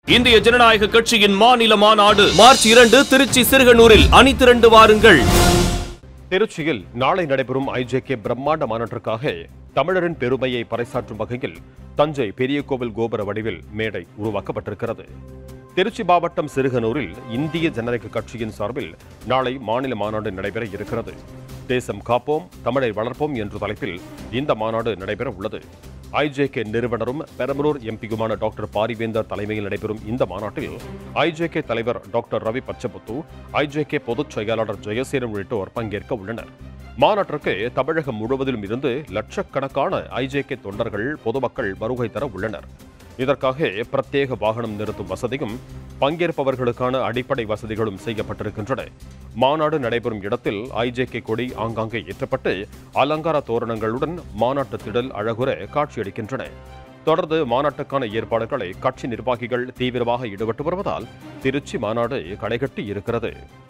இந்திய ஜனநாயக கட்சியின் மாநில மாநாடு மார்ச் இரண்டு திருச்சி சிறுகனூரில் அணி திரண்டு வாருங்கள் திருச்சியில் நாளை நடைபெறும் ஐஜேகே பிரம்மாண்ட மாநாட்டிற்காக தமிழரின் பெருமையை பறைசாற்றும் வகையில் தஞ்சை பெரிய கோவில் கோபுர வடிவில் மேடை உருவாக்கப்பட்டிருக்கிறது திருச்சி மாவட்டம் சிறுகனூரில் இந்திய ஜனநாயக கட்சியின் சார்பில் நாளை மாநில மாநாடு நடைபெற இருக்கிறது தேசம் காப்போம் தமிழை வளர்ப்போம் என்ற தலைப்பில் இந்த மாநாடு நடைபெற உள்ளது ஐஜேகே நிறுவனரும் பெரம்பலூர் எம்பியுமான டாக்டர் பாரிவேந்தர் தலைமையில் நடைபெறும் இந்த மாநாட்டில் ஐஜேகே தலைவர் டாக்டர் ரவி பச்சமுத்து ஐஜேகே பொதுச் செயலாளர் ஜெயசீலன் உள்ளிட்டோர் பங்கேற்க உள்ளனர் மாநாட்டிற்கு தமிழகம் முழுவதிலும் இருந்து லட்சக்கணக்கான ஐஜேகே தொண்டர்கள் பொதுமக்கள் வருகை தர உள்ளனர் இதற்காக பிரத்யேக வாகனம் நிறுத்தும் வசதியும் பங்கேற்பவர்களுக்கான அடிப்படை வசதிகளும் செய்யப்பட்டிருக்கின்றன மாநாடு நடைபெறும் இடத்தில் ஐஜேகே கொடி ஆங்காங்கே ஏற்றப்பட்டு அலங்கார தோரணங்களுடன் மாநாட்டு திடல் அழகுற காட்சியளிக்கின்றன தொடர்ந்து மாநாட்டுக்கான ஏற்பாடுகளை கட்சி நிர்வாகிகள் தீவிரமாக ஈடுபட்டு வருவதால் திருச்சி மாநாடு களைகட்டி இருக்கிறது